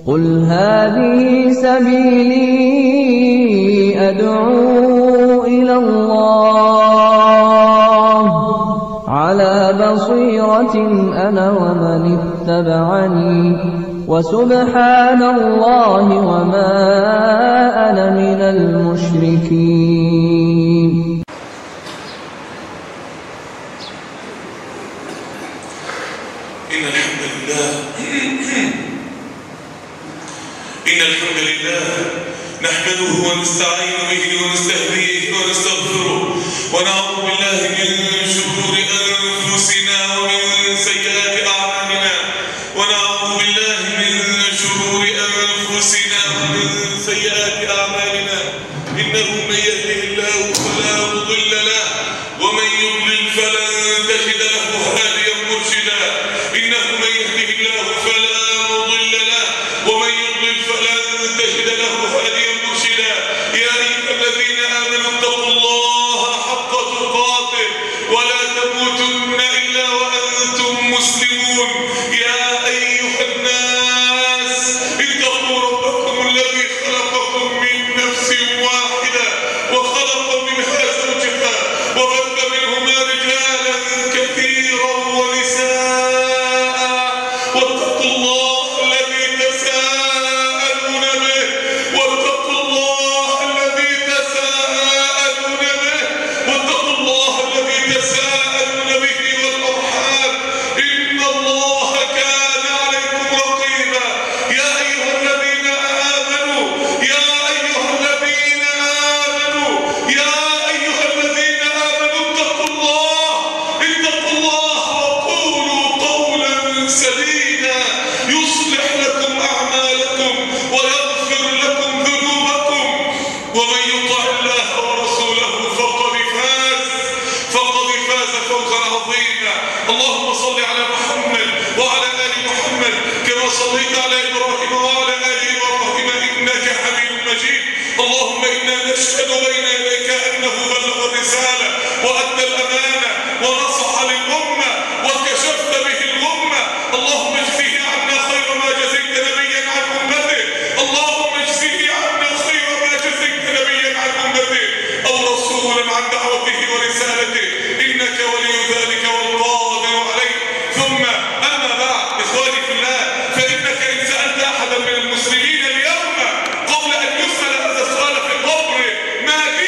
قل هذه سبيلي أدعو إلى الله على بصيرة أنا ومن اتبعني وسبحان الله وما أنا من المشركين إن الحمد لله إن الحمد لله نحمده ونستعين به ونستهديه ونستغفره ونعوذ بالله من شرور أنفسنا ومن سيئات أعمالنا ونعوذ بالله من شرور أنفسنا ومن سيئات أعمالنا إنه من يهده الله فلا مضل له ومن يضلل فلن تجد له هاديا مرشدا إنه من يهده الله فلا مضل له ومن يضلل فلن تجد له هاديا مرشدا يا أيها الذين آمنوا اتقوا الله حق تقاته ولا تموتن إلا وأنتم مسلمون يا أيها الناس اتقوا ربكم الذي خلقكم من نفس واحدة وخلق منها زوجها وبث منهما رجالا كثيرا ونساء واتقوا الله الذي تساءلون به واتقوا الله الذي تساءلون به واتقوا الله الذي تساءلون به والأرحام إن الله كان عليكم رقيبا يا أيها الذين آمنوا يا أيها الذين آمنوا يا أيها الذين آمنوا اتقوا الله اتقوا الله وقولوا قولا سديدا يصلح لكم أعمالكم ويغفر لكم ذنوبكم ومن يطع الله ورسوله فقد فاز فقد فاز فوزا عظيما اللهم صل على محمد وعلى آل محمد كما صليت على إبراهيم وعلى آل إبراهيم إنك حميد مجيد اللهم إنا نشهد بين يديك أنه بلغ الرسالة وأدى الأمانة ونصح للأمة وكشفت به الأمة اللهم اجزه عنا خير ما جزيت نبيا عن أمته اللهم اجزه عنا خير ما جزيت نبيا عن أمته أو رسولا عن دعوته ورسالته إنك ولي ذلك والقادر عليه ثم أما بعد إخواني في الله فإنك إن سألت أحدا من المسلمين اليوم قبل أن يسأل هذا السؤال في قبره ما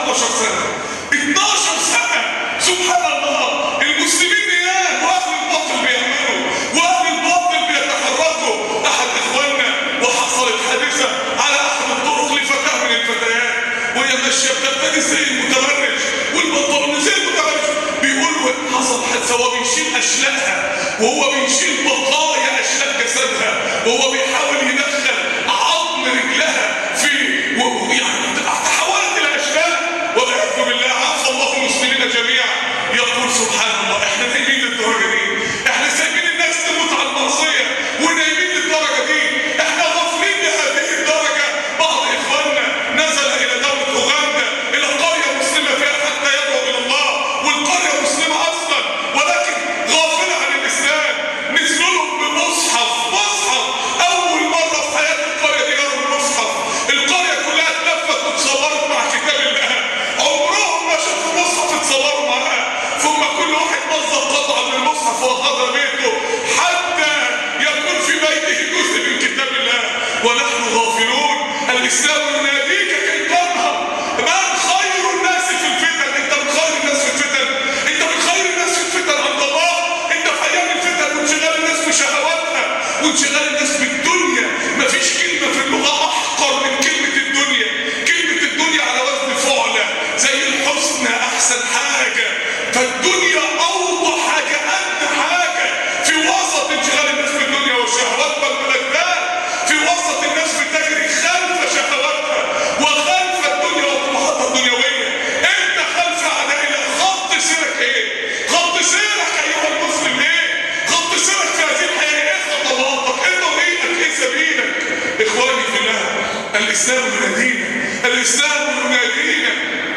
14 سنة 12 سنة سبحان الله المسلمين نيام واهل الباطل بيعملوا واهل الباطل بيتحركوا احد اخواننا وحصلت حادثة على احد الطرق لفتاة من الفتيات وهي ماشية بتبتدي زي المتبرج والبنطلون زي المتبرج بيقولوا حصل حادثة وهو بيشيل اشلاءها وهو بيشيل بقايا اشلاء جسدها وهو بيحاول يدخل عظم رجلها في ويعني تحولت الى اشلاء والعياذ بالله عفى الله المسلمين جميعا يقول سبحان الله احنا نايمين للدرجه دي احنا سايبين الناس تموت على المعصيه ونايمين للدرجه دي احنا غافلين لهذه الدرجه بعض اخواننا نزل الى دوله اوغندا الى قريه مسلمه فيها حتى يدعو الى الله والقريه مسلمه اصلا ولكن غافله عن الاسلام نزلوا لهم بمصحف مصحف اول مره في حياه القريه دي يروا المصحف القريه كلها اتلفت وتصورت مع كتاب الله عمرهم ما شافوا مصحف اتصوروا معاه ثم كل واحد نظم قطعه من المصحف واخذها بيته حتى يكون في بيته جزء من كتاب الله ونحن غافلون الاسلام يناديك كي تنهض من خير الناس في الفتن انت من خير الناس في الفتن انت من خير الناس في الفتن عند الله انت في ايام الفتن وانشغال الناس بشهواتها وانشغال الناس بالدنيا مفيش كلمه في اللغه احقر من كلمه الدنيا كلمه الدنيا على وزن فعله زي الحسنى احسن حاجه فالدنيا اوضح حاجه ادنى حاجه في وسط انشغال الناس بالدنيا والشهوات والملذات في وسط الناس بتجري خلف شهواتها وخلف الدنيا وطموحاتها الدنيويه انت خلف اعداء الله خط سيرك ايه؟ خط سيرك ايها المسلم ايه؟ خط سيرك في هذه الحياه ايه خطواتك؟ ايه طريقك؟ ايه سبيلك؟ اخواني في الله الاسلام ينادينا الاسلام ينادينا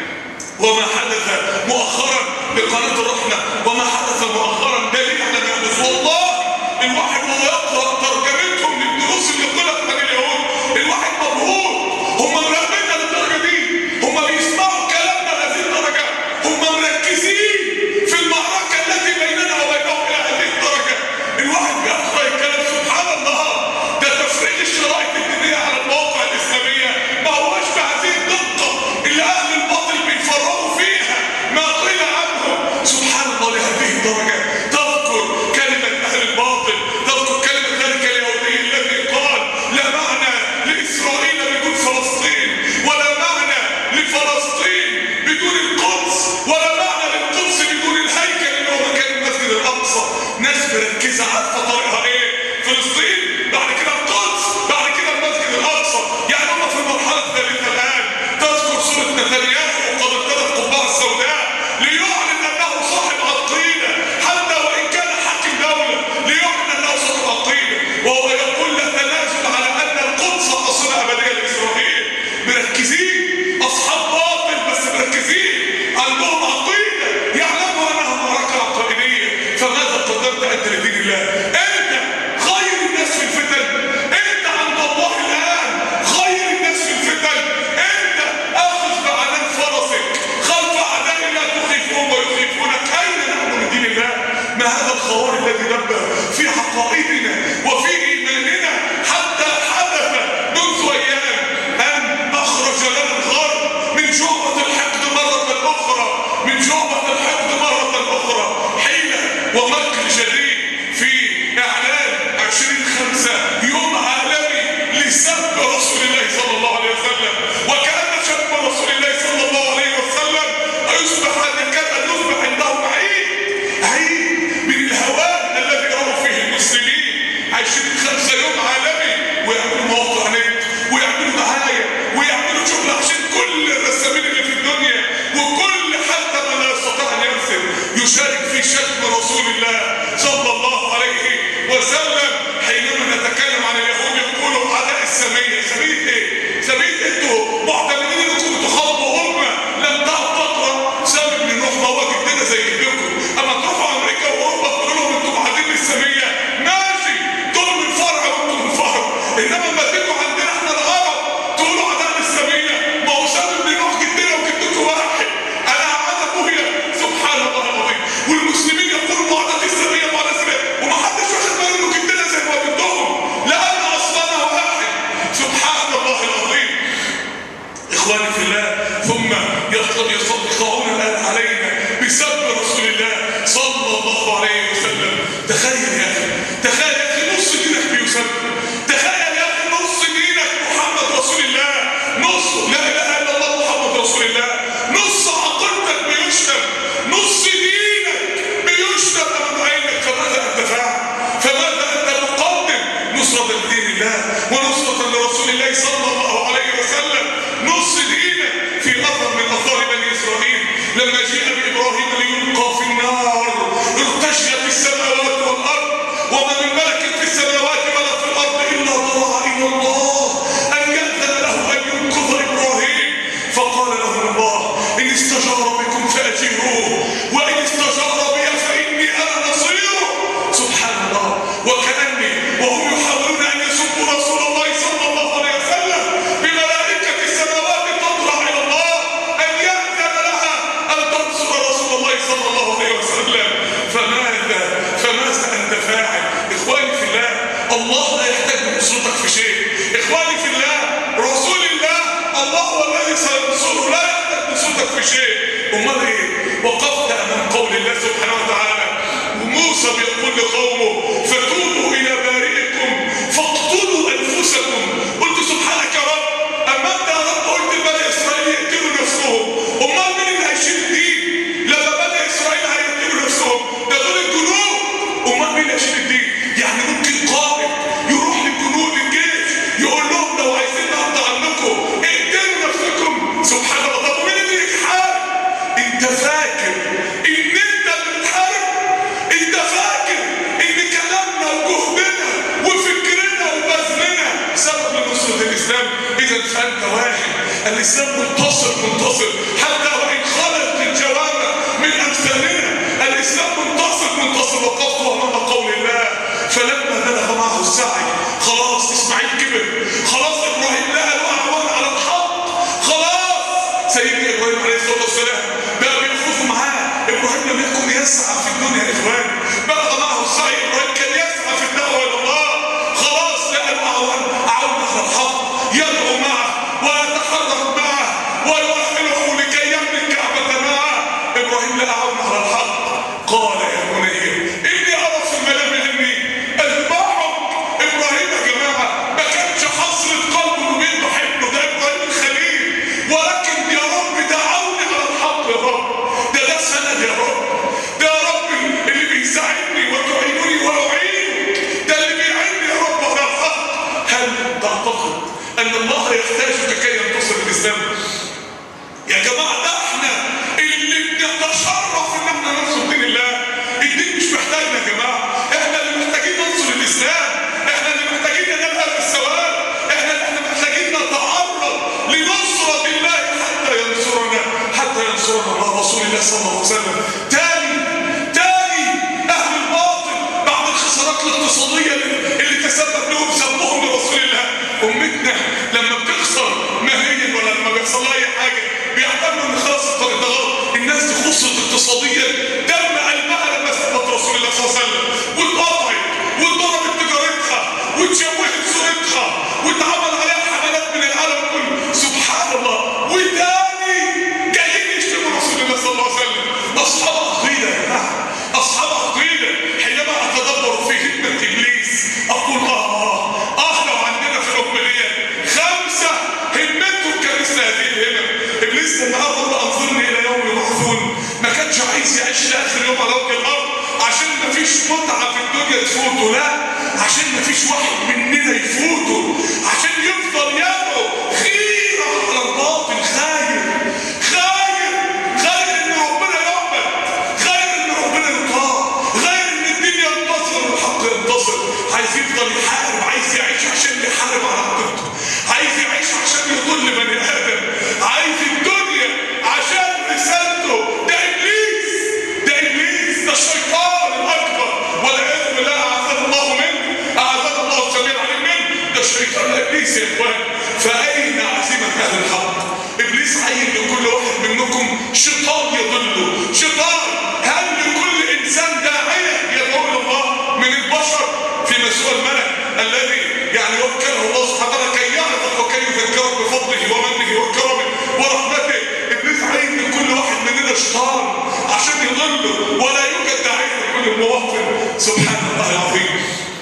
وما حدث مؤخرا بقناة الرحمة وما حدث مؤخرا دليل على ما يحدث والله الواحد وهو يقرأ ترجمتهم للدروس اللي طلعت عن اليهود الواحد مبهور هم مراقبيننا للدرجة دي هم بيسمعوا كلامنا لهذه الدرجة هم مركزين في المعركة التي بيننا وبينهم إلى هذه الدرجة الواحد بيقرأ الكلام سبحان الله ده تفريغ الشرائط الدينية على المواقع الإسلامية ما هوش بهذه الدقة اللي أهل الباطل بيفرغوا فيها ما قيل عنهم سبحان الله لما جيء بإبراهيم ليلقى في النار ارتجت السماوات والأرض وما من ملك في السماوات ولا في الأرض إلا ضرع إلى الله أن يأذن له أن ينقذ إبراهيم فقال له الله إن استجار بكم فأجيروه وإن استجار بي فإني أنا نصيره سبحان الله وكأني وهم يحاولون أن يسبوا رسول الله صلى الله عليه وسلم بملائكة السماوات تضرع إلى الله أن يأذن لها أن تنصر رسول الله صلى الله عليه وسلم فماذا فماذا أنت فاعل إخواني في الله الله لا يحتاج نصرتك في شيء إخواني في الله رسول الله الله هو الذي سينصره لا يحتاج نصرتك في شيء أمال إيه وقفت أمام قول الله سبحانه وتعالى وموسى بيقول لقومه فتوبوا إلى بارئكم فاقتلوا أنفسكم قلت سبحانك يا رب أما أنت يا رب قلت لبني إسرائيل يقتلوا نفسهم أمال مين اللي هيشيل الدين لما بني إسرائيل هيقتلوا نفسهم ده دول الجنود أمال مين اللي هيشيل الدين يعني ممكن قائد يروح للجنود الجيش يقول لهم لو عايزين نقضي عنكم اقتلوا نفسكم سبحان الله طب مين اللي يحارب انت فاكر ان انت اللي بتحارب انت فاكر ان كلامنا وجهدنا وفكرنا وبذلنا سبب لنصرة الاسلام اذا فانت واحد الاسلام منتصر منتصر حتى وان خلت الجوامع من امثالنا الاسلام منتصر منتصر وقفت امام قول الله فلما بلغ معه السعي خلاص اسماعيل كبر خلاص ابراهيم لقى له اعوان على الحق خلاص سيدنا ابراهيم عليه الصلاه والسلام بقى بيخوفوا معاه ابراهيم لم يكن يسعى في الدنيا يا اخوان بلغ معه السعي ابراهيم كان يسعى في الدعوه الى الله خلاص لقى له اعوان اعوان على الحق يدعو معه ويتحرك معه ويؤهله لكي يبني الكعبه معه ابراهيم لقى عون على الحق قال يا بني اني ارى في المنام اني اذبحك ابراهيم يا جماعه ما كانش حصرة قلبه انه بيذبح ابنه ده ابراهيم الخليل ولكن يا رب دعوني على الحق يا رب ده ده سند يا رب ده يا رب اللي بيساعدني وتعينني واعينك ده اللي بيعينني يا رب على الحق هل تعتقد ان الله يحتاجك كي ينتصر الاسلام يا جماعة ده احنا اللي بنتشرف ان احنا ننصر دين الله الدين مش محتاجنا يا جماعة احنا اللي محتاجين ننصر الاسلام احنا اللي محتاجين ننال في الثواب احنا اللي احنا محتاجين نتعرض لنصرة الله حتى ينصرنا حتى ينصرنا الله رسول الله صلى الله عليه وسلم تاني تاني اهل الباطل بعد الخسارات الاقتصادية اللي اللي تسبب لهم ذنبهم لرسول الله امتنا لما بتخسر ماهيا ولا لما بيحصل لها اي حاجه بيعتبروا ان خلاص الطريق ده غلط الناس دي خسرت اقتصاديا دم قلبها لما سبت رسول الله صلى الله عليه وسلم واتقطعت واتضربت تجارتها واتشوهت صورتها واتعمل عليها حملات من العالم كله سبحان الله وتاني جايين يشتموا رسول الله صلى الله عليه وسلم اصحاب عقيده يا جماعه اصحاب عقيده حينما اتدبر في هدمه ابليس اقول اه اه لو عندنا في الاميه خمسه همتهم كان مثل هذه الهمم ابليس النهارده انظرني الى يوم يبعثون ما كانش عايز يعيش لاخر يوم على وجه الارض عشان ما فيش متعه في الدنيا تفوته لا عشان ما فيش واحد مننا يفوته عشان يفضل يدعو خيره على الباطل خايف خايف خايف ان ربنا يعبد خايف ان ربنا يطاع خايف ان الدنيا ينتصر والحق ينتصر عايز يفضل يحارب عايز يعيش عشان يحارب على عقيدته عايز يعيش عشان يضل بني ادم عايز الدنيا عشان رسالته ده ابليس ده ابليس ده الشيطان الاكبر والعياذ بالله اعاذنا الله منه اعاذنا الله السميع العليم منه ده الشيطان ابليس يا اخوان فاين عزيمه اهل الحق ابليس عين لكل واحد منكم شيطان يضله شيطان هل لكل انسان داعيه يدعو الى الله من البشر في مسوى الملك الذي يعني وكله الله سبحانه وتعالى كي يعظك وكي يذكرك بفضله ومنه وكرمه ورحمته ابليس عين لكل واحد مننا شيطان عشان يضله ولا يوجد داعيه لكل مواطن سبحان الله العظيم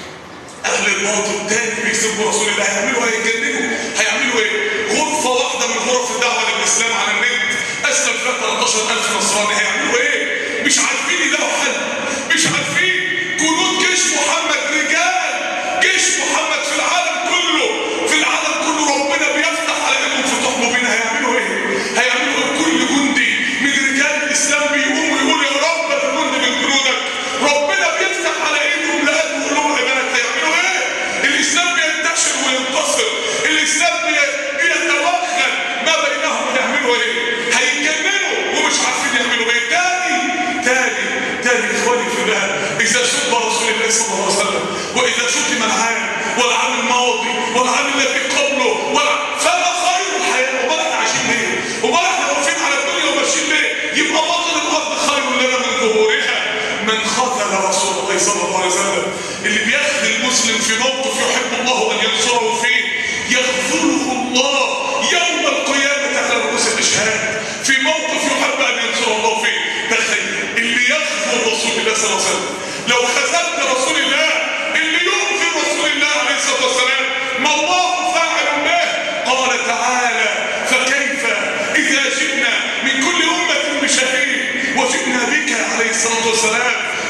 اهل الباطل تاني بيسبوا رسول الله هيعملوا ايه يتجننوا هيعملوا ايه غرفه واحده من غرف الدعوه للاسلام على النت اسلم فيها 13000 نصراني هيعملوا ايه مش عارفين يلاقوا حل مش عارفين جنود جيش محمد رجال جيش محمد في العالم كله في العالم كله ربنا بيفتح على ايدهم فتوح مبين هيعملوا ايه هيعملوا ايه كل جندي من رجال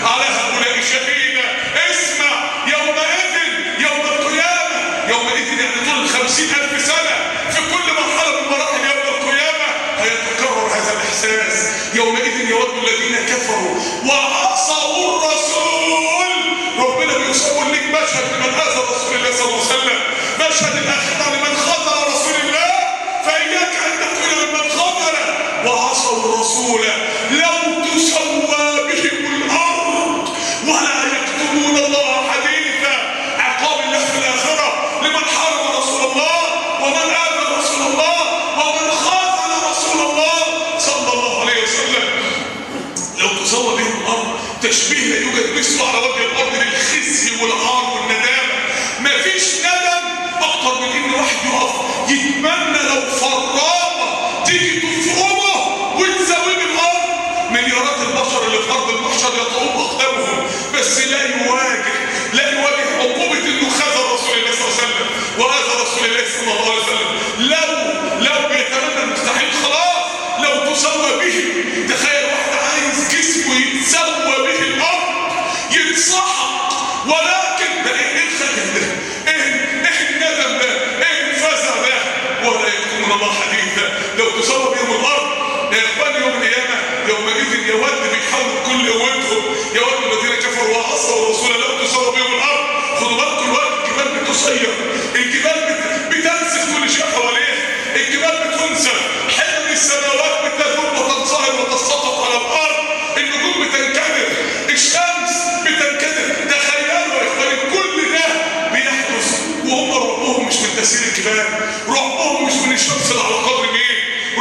على هؤلاء شهيدا اسمع يومئذ يوم القيامة يومئذ يعني طول الخمسين ألف سنة في كل مرحلة من مراحل يوم القيامة هيتكرر هذا الإحساس يومئذ يود الذين كفروا وعصوا الرسول ربنا بيصور لك مشهد لمن أذى رسول الله صلى الله عليه وسلم مشهد الآخرة لمن خذل رسول الله فإياك أن تقول لمن خذل وعصوا الرسول لو تسوى بهم الأرض ولا يكتمون الله حديثا عقاب الله في الآخرة لمن حارب رسول الله ومن آذى رسول الله ومن خاذل رسول الله صلى الله عليه وسلم لو تسوى بهم الارض تشبيه لا يوجد مثله على وجه الارض للخزي والعار والندامه مفيش ندم اكتر من ان واحد يقف يتمنى لو فرامه تيجي تفرمه وتساويه بالارض مليارات البشر اللي في ارض المحشر يطعون اقدامهم بس لا يواجه لا يواجه عقوبه انه خذل رسول الله صلى الله عليه وسلم واذى رسول الله صلى الله عليه وسلم لو لو بيتمنى المستحيل خلاص لو تسوى به تخيل واحد عايز جسمه يتسوى به الارض يتصحق ولكن ده ايه إيه الخجل ده ايه ايه الندم ده ايه الفزع ده ولا يكتمون الله حديثا لو تسوى بهم الارض يا اخوان يوم القيامه يومئذ يود بيحاولوا بكل قوتهم يود الذين كفروا وعصوا الرسول لو تسوى بهم الارض خدوا بالكم الوقت الجبال بتصير الجبال بت- بتنسف كل شيء حواليها الجبال بتنسف حلم السماوات بتذوب وتنصهر وتسقط على الارض النجوم بتنكدر الشمس بتنكدر تخيلوا يا اخواني كل ده بيحدث وهم رعبهم مش من تسير الجبال رعبهم مش من الشمس اللي على قدر مين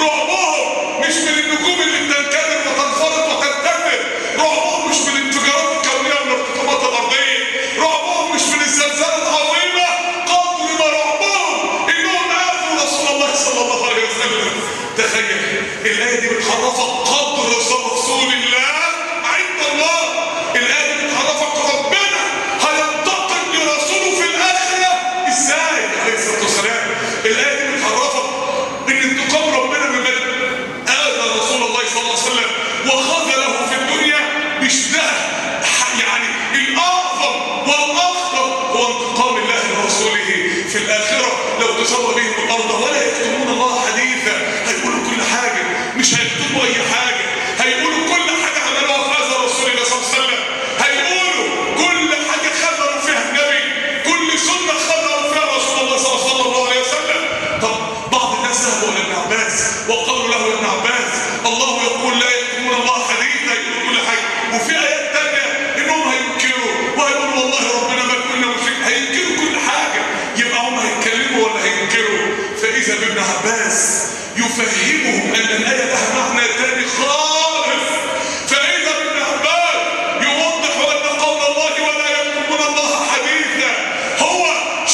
رعبهم مش من النجوم اللي بتنكدر وتنفرط وتنتفر رعبهم مش من الانفجارات الكونيه والارتطامات الارضيه رعبهم مش من الزلزال العظيمه قدر ما رعبهم انهم اذوا رسول الله صلى الله عليه وسلم تخيل الايه دي بتعرفك قدر رسول الله عند الله الايه دي بتعرفك ربنا هينتقم لرسوله في الاخره ازاي عليه الصلاه والسلام الايه دي بتعرفك ان انتقام ربنا ممن اذى رسول الله صلى الله عليه وسلم وخذله في الدنيا مش ده ح- يعني الاعظم والاخطر هو انتقام الله لرسوله في الاخره لو تسوى بهم الارض ولا يكتمون الله حديثا هيقولوا كل حاجه مش هيكتبوا اي حاجه هيقولوا كل حاجه عملوها في هذا رسول الله صلى الله عليه وسلم هيقولوا كل حاجه خذلوا فيها النبي كل سنه خذلوا فيها رسول الله صلى الله عليه وسلم طب بعض الناس ذهبوا الى ابن عباس وقالوا له يا ابن عباس الله يقول لا يكتمون الله حديثا يقولوا كل حاجه وفي ايات ثانيه انهم هينكروا وهيقولوا والله ربنا ما كنا مشركين هينكروا كل حاجه يبقى هم هيتكلموا ولا هينكروا فاذا بابن عباس يفهمهم ان الايه لها معنى ثاني خالص فاذا بابن عباس يوضح ان قول الله ولا يكتمون الله حديثا هو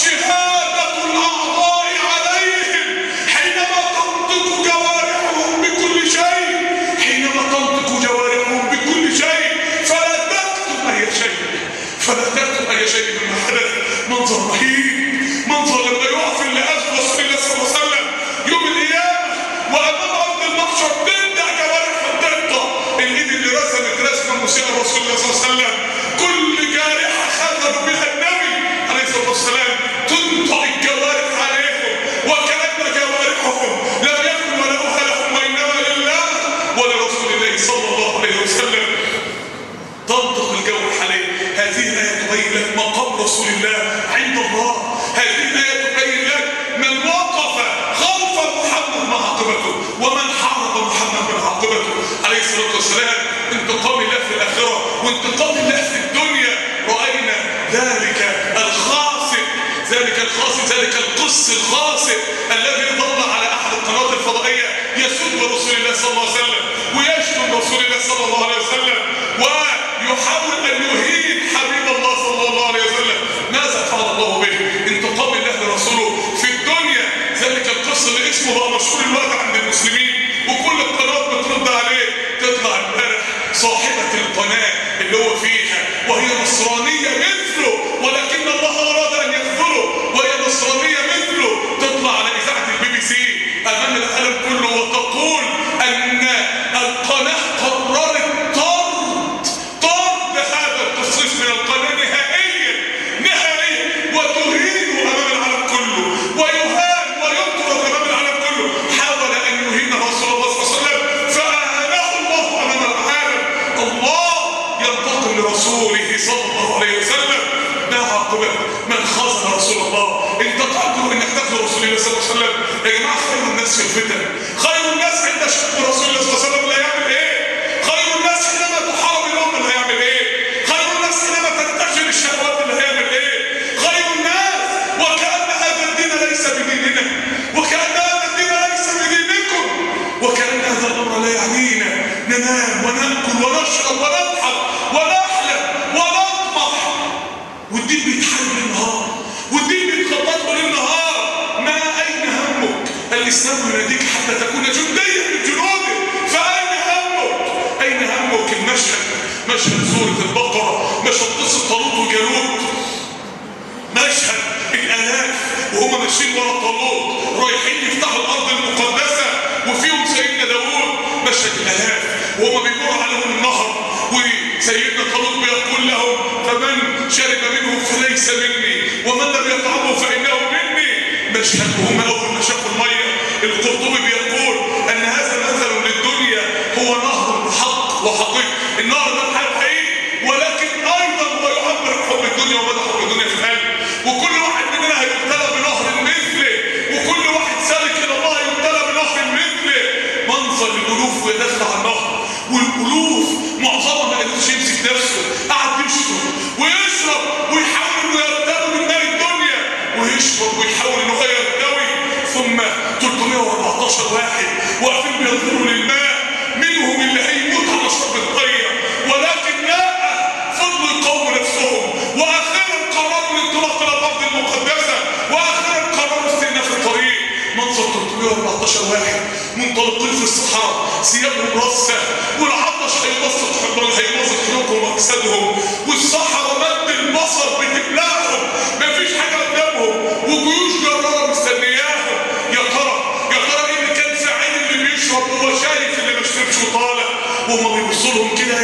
شهاده الاعضاء عليهم حينما تنطق جوارحهم بكل شيء حينما تنطق جوارحهم بكل شيء فلا تكتم اي شيء فلا تكتم اي شيء مما حدث منظر رهيب منظر لما يقف اللي اذى رسول الله صلى الله عليه وسلم يوم القيامه وامام ارض المحشر تبدا جوارحهم تنطق الايد اللي رسمت رسمه مسيئه رسول الله صلى الله عليه وسلم كل جارحه خذلوا بها النبي عليه الصلاه والسلام تنطق الجوارح عليهم وكان جوارحهم لم يكن ملؤها لهم وانما لله ولرسول الله صلى الله عليه وسلم تنطق الجوارح عليه هذه الآية تبين لك مقام رسول الله عند الله هذه الآية تبين لك من وقف خلف محمد مع عاقبته ومن حارب محمد من عاقبته عليه الصلاة والسلام انتقام الله في الآخرة وانتقام الله في الدنيا رأينا ذلك الخاسر ذلك الخاسر ذلك القس الخاسر الذي ظل على أحد القنوات الفضائية يسب رسول الله صلى الله عليه وسلم ويشتم رسول الله صلى الله عليه وسلم ويحاول أن يهين حبيب الله صلى الله عليه وسلم ماذا فعل الله به انتقام الله لرسوله في الدنيا ذلك القصة اللي اسمه بقى مشهور الوقت عند المسلمين وكل القنوات بترد عليه تطلع امبارح صاحبة القناة اللي هو فيها وهي نصرانية مثله ولكن الله أراد أن يخذله وهي نصرانية مثله تطلع على إذاعة البي بي سي أمام العالم كله وتقول أن القناة قررت طرد طرد رسوله صلى الله عليه وسلم ما عاقبه من خذل رسول الله انت تعقل انك تخذل رسول الله صلى الله عليه وسلم يا جماعه خير الناس في الفتن خير الناس عند شتم رسول الله صلى الله عليه وسلم اللي هيعمل ايه خير الناس حينما تحارب الامه اللي هيعمل ايه خير الناس حينما تنتشر الشهوات اللي هيعمل ايه خير الناس وكأن هذا الدين ليس بديننا وكأن هذا الدين ليس بدينكم وكأن هذا الأمر لا يعنينا ننام ونأكل ونشرب ونضحك ونحلم ونطمح والدين بيتحارب بالنهار والدين بيتخطط له للنهار ما أين همك الإسلام يناديك حتى تكون جنديا من جنوده فأين همك أين همك المشهد مشهد سورة البقرة مشهد قصة طالوت وجالوت مشهد الالاف وهم ماشيين ورا طالوت رايحين يفتحوا الارض المقدسه وفيهم سيدنا داوود مشهد الالاف وهم بيمروا عليهم النهر وسيدنا طالوت بيقول لهم فمن شرب منه فليس مني ومن لم يطعمه فانه مني مشهد وهم اول ما شافوا الميه القرطبي بيقول ان هذا مثل للدنيا هو نهر حق وحقيقي النهر ده حقيقي ولكن ايضا هو يعبر عن حب الدنيا ومدى حب الدنيا في القلب وكل واحد مننا هيبتلى بنهر مثله وكل واحد سالك الى الله هيبتلى بنهر مثله منظر الالوف وهي داخله على النهر والالوف معظمها ما قدرش يمسك نفسه قعد يشرب ويشرب ويحاول انه يرتوي من ماء الدنيا ويشرب ويحاول انه يرتوي ثم 314 واحد واقفين بينظروا للماء منهم اللي هيموت على شرب الميه ولكن لا فضلوا يقوموا نفسهم واخيرا قرروا الانطلاق الى الارض المقدسه واخيرا قرروا استئناف الطريق منظر 314 واحد منطلقين في الصحراء ثيابهم رصه والعطش هيبسط حضرهم هيبسط حلوقهم واجسادهم والصحراء مد البصر بتبلعهم مفيش حاجه قدامهم وجيوش جراره مستنياهم يا ترى يا ترى ايه اللي كان في عين اللي بيشرب وهو شايف اللي ما شربش وطالع وهم بيبصوا لهم كده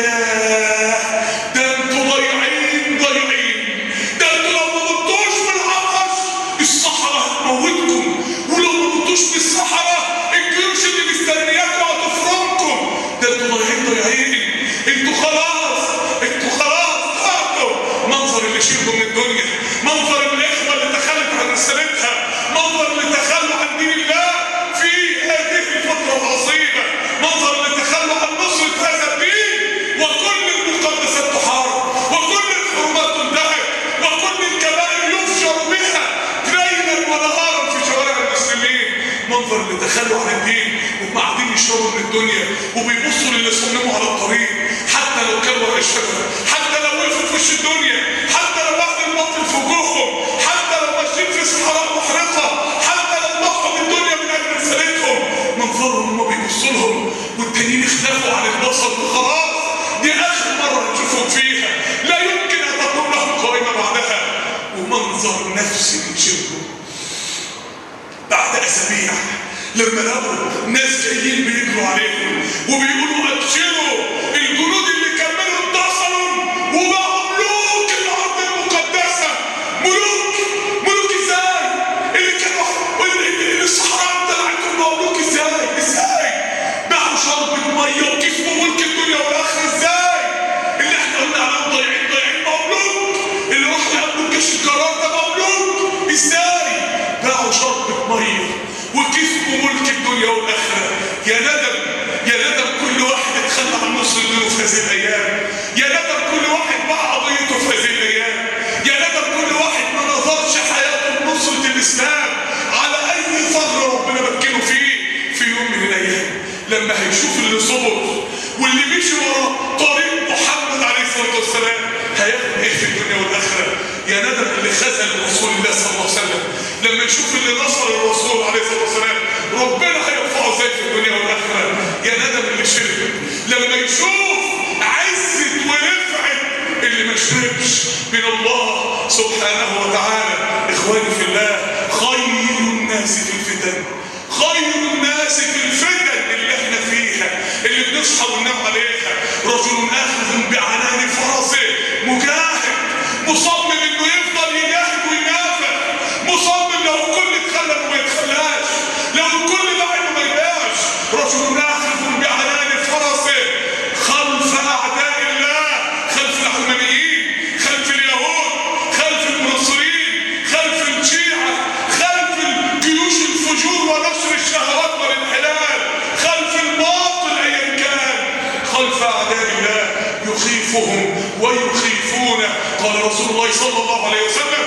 ياه ده انتوا ضايعين ضايعين ده انتوا لو ما متوش في العطش الصحراء هتموتكم ولو ما متوش في الصحراء الجيوش اللي مستنياكم هتفرمكم ده انتوا ضايعين ضايعين انتوا خلاص انتوا خلاص ضعتوا منظر اللي شربوا من الدنيا منظر الاخوه اللي تخلت عن رسالتها منظر اللي تخلوا عن دين الله في هذه الفتره العصيبه منظر اللي تخلوا عن نصره هذا الدين وكل المقدسات تحارب وكل الحرمات تنتهك وكل الكبائر يفجر بها ليلا ونهارا في شوارع المسلمين منظر اللي تخلوا عن الدين وهم قاعدين يشربوا من الدنيا وبيبصوا للي صمموا على الطريق حتى لو كانوا ورا الشجره حتى لو وقفوا في وش الدنيا حتى لو واحد البطل في وجوههم حتى لو ماشيين في صحراء محرقه حتى لو ضحوا بالدنيا من اجل رسالتهم منظرهم هم بيبصوا لهم والتانيين اختلفوا عن البصر وخلاص دي اخر مره نشوفهم فيها لا يمكن ان تكون لهم قائمه بعدها ومنظر نفسي من شركهم بعد اسابيع لما لقوا ناس جايين بيجروا عليهم وبيقولوا ابشروا الجنود اللي كملوا اتصلوا وبقوا ملوك الارض المقدسه ملوك ملوك ازاي؟ اللي كانوا اللي- اللي الصحراء بتاعتهم بقوا ملوك ازاي؟ ازاي؟ باعوا شربة ميه وكسبوا ملك الدنيا والاخره ازاي؟ اللي احنا قلنا عليهم ضايعين ضايعين بقوا ملوك اللي راح يقابلوا الجيش الجرار ده بقوا ملوك ازاي؟ باعوا شربة ميه وكسبوا ملك الدنيا والاخره يا ندم يا ندم كل واحد اتخلى عن نصر دينه في هذه الايام يا ندم كل واحد باع قضيته في هذه الايام يا ندم كل واحد ما نظرش حياته لنصره الاسلام على اي ثغر ربنا مكنه فيه في يوم من الايام لما هيشوف اللي صبر واللي مشي ورا طريق محمد عليه الصلاه والسلام هياخد ايه في الدنيا والاخره يا ندم اللي خذل رسول الله صلى الله عليه وسلم لما يشوف اللي نصر الرسول عليه الصلاه والسلام ربنا هيرفعه ازاي في الدنيا والاخره يا ندم اللي شرب لما يشوف عزه ورفعه اللي ما شربش من الله سبحانه وتعالى اخواني في الله خير الناس في الفتن خير الناس في الفتن اللي احنا فيها اللي بنصحى وننام عليها رجل اخذ بعنان فرسه مجاهد مصمم انه يفضل يجاهد وينافق مصمم لو الكل اتخلى انه ما يتخلاش لو الكل باع انه ما يبيعش رجل اخذ بعنان فرسه خلف اعداء الله خلف العلمانيين يخيفهم ويخيفون قال رسول الله صلى الله عليه وسلم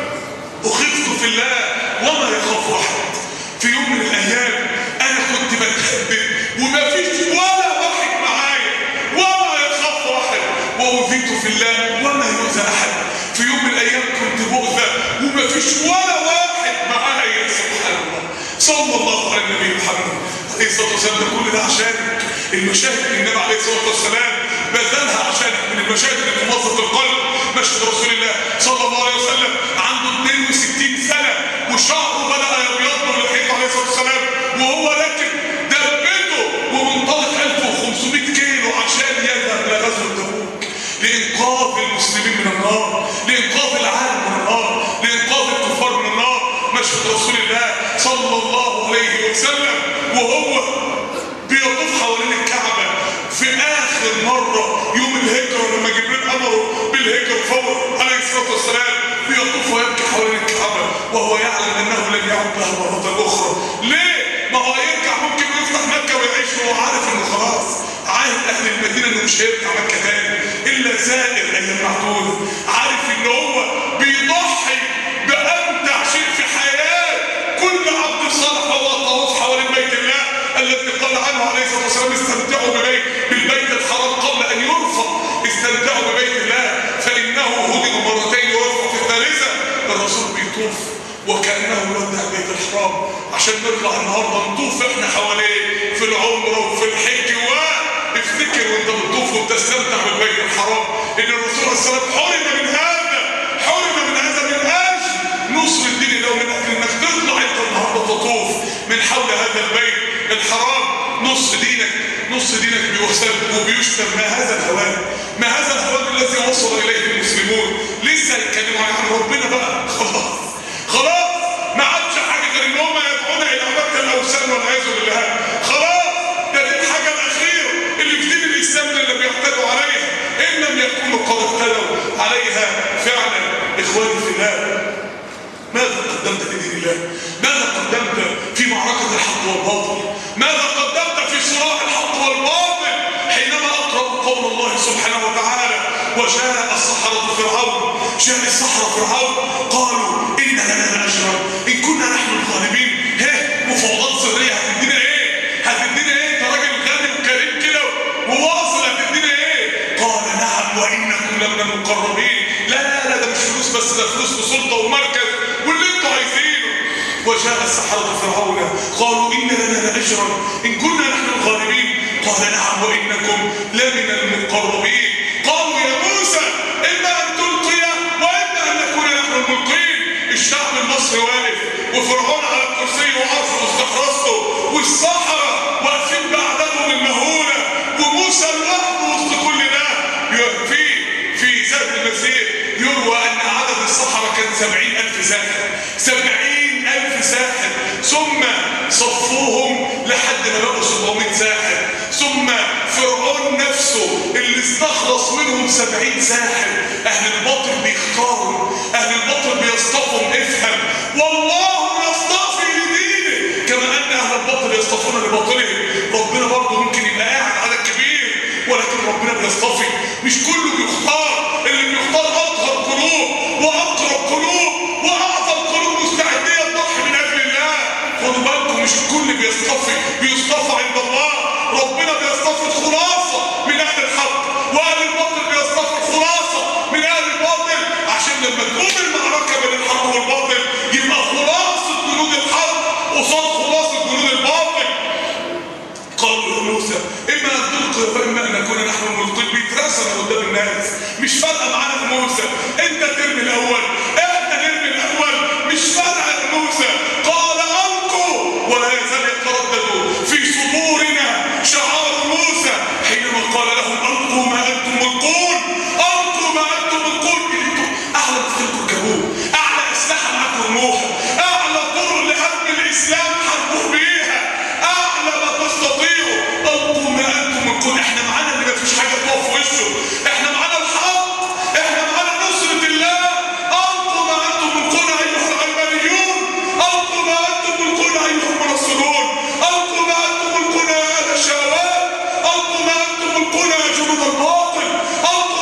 أخفت في الله وما يخاف أحد في يوم من الأيام أنا كنت بتهدد وما فيش ولا واحد معايا وما يخاف أحد وأوذيت في الله وما يؤذى أحد في يوم من الأيام كنت بؤذى وما فيش ولا واحد معايا سبحان الله صلى الله على النبي محمد عليه الصلاة والسلام ده كل ده عشانك المشاهد اللي النبي عليه الصلاة والسلام بذلها عشانك من المشاهد اللي تمزق القلب مشهد رسول الله صلى الله عليه وسلم عنده 62 سنة وشعره بدأ يبيض ولحيته عليه الصلاة والسلام وهو راكب دبته ومنطلق 1500 كيلو عشان يذهب لغزوة تبوك لإنقاذ المسلمين من النار لإنقاذ العالم من النار لإنقاذ الكفار من النار مشهد رسول الله صلى الله عليه وسلم وهو بيطوف حوالين الكعبة في آخر مرة يوم الهجرة لما جبريل أمره بالهجرة فور عليه الصلاة والسلام بيطوف ويبكي حوالين الكعبة وهو يعلم أنه لن يعود لها مرة أخرى ليه؟ ما هو هيرجع ممكن يفتح مكة ويعيش وهو عارف إنه خلاص عارف أهل المدينة إنه مش هيرجع مكة تاني إلا زائر أيام معدودة عارف إن هو بيضحي بأمتع شيء في حياة كل عبد صالح هو الطواف حوالين بيت الله الذي قال عنه عليه الصلاه والسلام استمتعوا ببيت بالبيت الحرام قبل ان يرفع استمتعوا ببيت الله فانه هدم مرتين ويرفع في الثالثه الرسول بيطوف وكانه يودع البيت الحرام عشان نطلع النهارده نطوف احنا حواليه في العمره وفي الحج و افتكر وانت بتطوف وبتستمتع بالبيت الحرام ان الرسول عليه الصلاه والسلام حرم من هذا حرم من هذا من اجل نصر الدين الله من اجل انك تطلع انت النهارده تطوف من حول هذا البيت الحرام نص دينك نص دينك بيحسب وبيشتم ما هذا الهوان ما هذا الهوان الذي وصل اليه المسلمون لسه يتكلموا عن ربنا بقى خلاص خلاص ما عادش حاجه غير ان هم يدعون الى عباده الاوثان والعياذ بالله خلاص ده دي الحاجه الاخيره اللي في دين الاسلام اللي بيعتدوا عليها ان لم يكونوا قد اعتدوا عليها فعلا اخواني في الله ماذا قدمت لدين الله ماذا قدمت في معركة الحق والباطل ماذا قدمت في صراع الحق والباطل حينما أقرأ قول الله سبحانه وتعالى وجاء السحرة فرعون جاء السحرة فرعون قالوا إن لنا لأجرا إن كنا نحن الغالبين ها مفاوضات سرية هتدينا إيه هتدينا إيه أنت راجل غني وكريم كده وواصل هتدينا إيه قال نعم وإنكم لمن المقربين لا لا لا ده مش فلوس بس ده فلوس وسلطة ومركز واللي انتوا عايزينه وجاء السحرة فرعون قالوا إن لنا لأجرا إن كنا نحن الغالبين قال نعم وإنكم لمن المقربين قالوا يا موسى إما أن تلقي وإما أن نكون نحن الملقين الشعب المصري واقف وفرعون على الكرسي وعرشه واستحرسته والسحرة واقفين بعدهم المهولة وموسى لوحده وسط كل ده في في زاد المسيح يروى أن عدد السحرة كان سبعين ألف ساحر سبعين ألف ساحر ثم صفوهم لحد ما بقوا 700 ساحر ثم فرعون نفسه اللي استخلص منهم سبعين ساحر أهل الباطل بيختاروا أهل الباطل بيصطفوا افهم والله يصطفي لدينه كما أن أهل الباطل يصطفون لباطلهم ربنا برضه ممكن يبقى قاعد عدد كبير ولكن ربنا بيصطفي مش كله بيختار اللي بيختار اطهر قلوب واقرب قلوب واعظم قلوب مستعديه تضحي من اجل الله خدوا بالكم مش الكل بيصطفي بيصطفى عند الله ربنا بيصطفي الخلاصه من اهل الحق واهل الباطل بيصطفي الخلاصه من اهل الباطل عشان لما تقوم المعركه بين الحق والباطل يبقى خلاصه جنود الحق قصاد خلاصه جنود الباطل قالوا يا موسى اما ان تلقي واما ان نكون نحن الملقين بيترسم قدام الناس مش فارقه معانا في موسى انت ترمي الاول احنا نرمي الاول مش فارقه يا موسى قال القوا ولا يزال يتردد في صدورنا شعار موسى حينما قال لهم القوا ما انتم ملقون القوا ما انتم ملقون انتم اعلى بختكم كابوه اعلى اسلحه معاكم رموها اعلى طرق لهدم الاسلام حاربوه بيها اعلى ما تستطيعوا القوا ما انتم ملقون احنا معانا اللي مفيش حاجه تقف في وشه احنا معانا الحق احنا معانا نصره الله القوا ما انتم ملقون ايها العلمانيون القوا ما انتم ملقون ايها المنصرون القوا ما انتم ملقون يا اهل الشهوات القوا ما انتم ملقون يا جنود الباطل القوا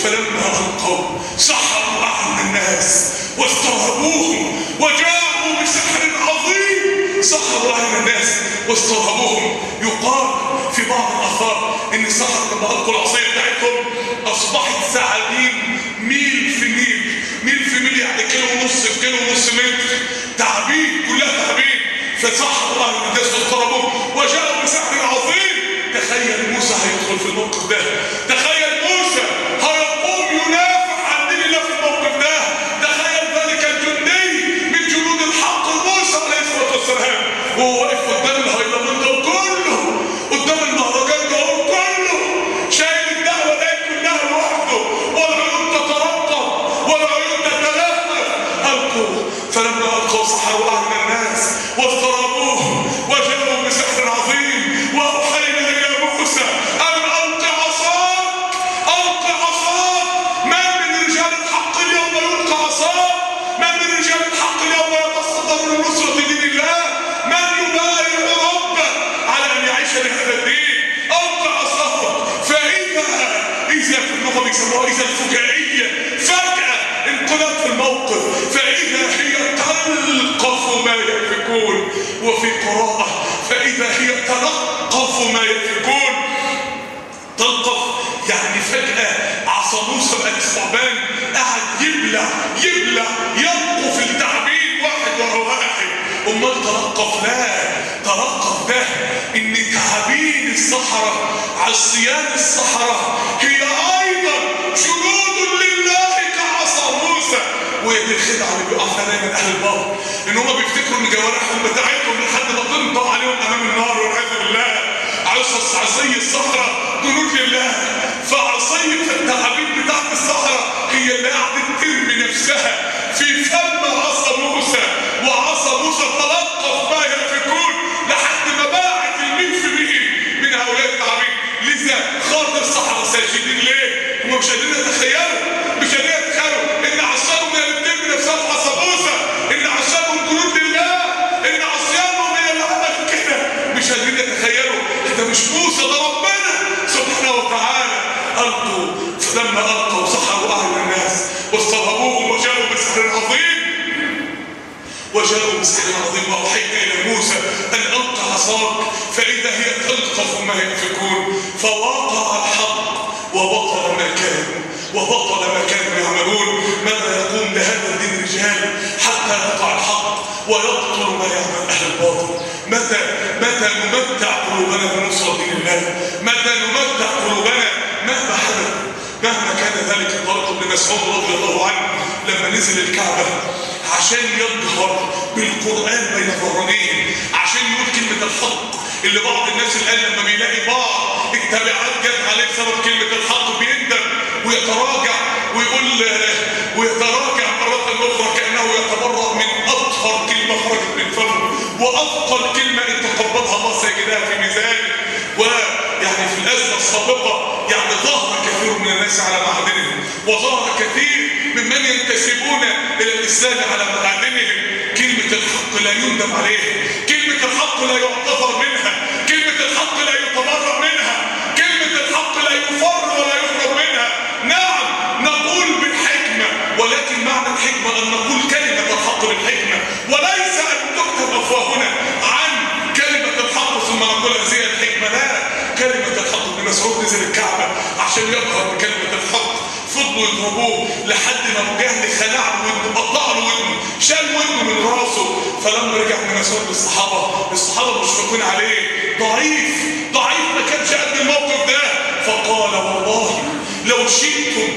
فلما ألقوا سحروا أعين الناس واسترهبوهم وجاءوا بسحر عظيم سحروا أعين الناس واسترهبوهم يقال في بعض الآثار إن السحرة لما ألقوا العصاية بتاعتهم أصبحت ثعابين ميل في ميل ميل في ميل يعني كيلو ونص في كيلو ونص متر تعابين كلها تعابين فسحروا أهل الناس واضطربوا وجاءوا بسحر عظيم تخيل موسى هيدخل في الموقف ده تخيل موسى هيقوم ينافع عن دين الله في الموقف ده تخيل ذلك الجندي من جنود الحق موسى عليه الصلاه والسلام وهو واقف قدام الهيلمان ده كله قدام المهرجان ده كله شايل الدعوه دي كلها لوحده والعيون تترقب والعيون تتلهف القوا فلما القوا سحروا اعين الناس واضطربوه وجاءوا بسحر عظيم واوحينا الى موسى ان الق عصاك الق عصاك من من رجال الحق اليوم يلقى عصاك من من رجال الحق اليوم يتصدر لنصره دين الله من يبايع ربه على ان يعيش لهذا الدين الق عصاك فاذا اذا في اللغه بيسموها اذا الفجائيه فجاه انقلاب في الموقف فاذا هي تلقف ما يفكون وفي قراءه فاذا هي تلقف ما يفكون تلقف يعني فجأة عصا موسى بقى ثعبان قاعد يبلع يبلع يلقف التعبين واحد ورا واحد امال تلقف لا تلقف ده ان تعابين الصحراء عصيان الصحراء هي ايضا جنود لله كعصا موسى وهي دي الخدعه اللي بيقع فيها دايما اهل الباطل ان هم بيفتكروا ان جوارحهم بتاعتهم لحد ما تنطق عليهم امام النار والعياذ بالله عصا عصي الصحراء جنود لله فعصية التعابين بتاعت الصحراء هي اللي قاعدة ترمي نفسها في فم عصا موسى وعصا موسى تلقف ما يفكون لحد ما باعت المين في مين من هؤلاء التعابين لذا خاض الصحراء ساجدين ليه؟ هم مش قادرين يتخيلوا مش قادرين يتخيلوا ان عصاهم هي اللي بترمي نفسها في عصا موسى ان عصاهم جنود لله ان عصيانهم هي اللي عملت كده مش قادرين يتخيلوا ده مش موسى ده ربنا سبحانه وتعالى القوا فلما القوا سحروا اهل الناس واسترهبوهم وجاءوا بسحر عظيم وجاءوا بسحر عظيم واوحينا الى موسى ان الق عصاك فاذا هي تلقف ما ينفكون فوقع الحق وبطل ما كانوا وبطل ما كانوا يعملون ماذا يقوم لهذا الدين رجال حتى يقع الحق ويبطل ما يعمل اهل الباطل متى متى نمتع قلوبنا بنصرة دين الله متى نمتع قلوبنا مهما حدث مهما كان ذلك الطارق بن مسعود رضي الله عنه لما نزل الكعبة عشان يظهر بالقرآن بين الظهرانين عشان يقول كلمة الحق اللي بعض الناس الآن لما بيلاقي بعض التبعات جت عليه بسبب كلمة الحق بيندم ويتراجع ويقول ويتراجع مرة أخرى كأنه يتبرأ من أطهر كلمة خرجت من فمه وأفضل كلمة إن تقبضها الله سيجدها في ميزانه ويعني في الأزمة السابقة يعني ظهر كثير من الناس على معادنهم وظهر كثير ممن ينتسبون إلى الإسلام على معادنهم كلمة الحق لا يندم عليها كلمة الحق لا يعتذر منها كلمة الحق لا يتبرأ منها كلمة الحق لا يفر ولا يهرب منها نعم نقول بالحكمة ولكن معنى الحكمة أن نقول كلمة الحق بالحكمة وليس أن تكتب أفواهنا عن كلمة الحق ثم نقول هذه الحكمة لا كلمة الحق ابن مسعود نزل الكعبة عشان يظهر بكلمة الحق فضلوا يضربوه لحد ما ابو جهل خلع له ودنه قطع له ودنه شال ودنه من راسه فلما رجع ابن مسعود للصحابه الصحابه مشفقين عليه ضعيف ضعيف ما كانش قد الموقف ده فقال والله لو شئتم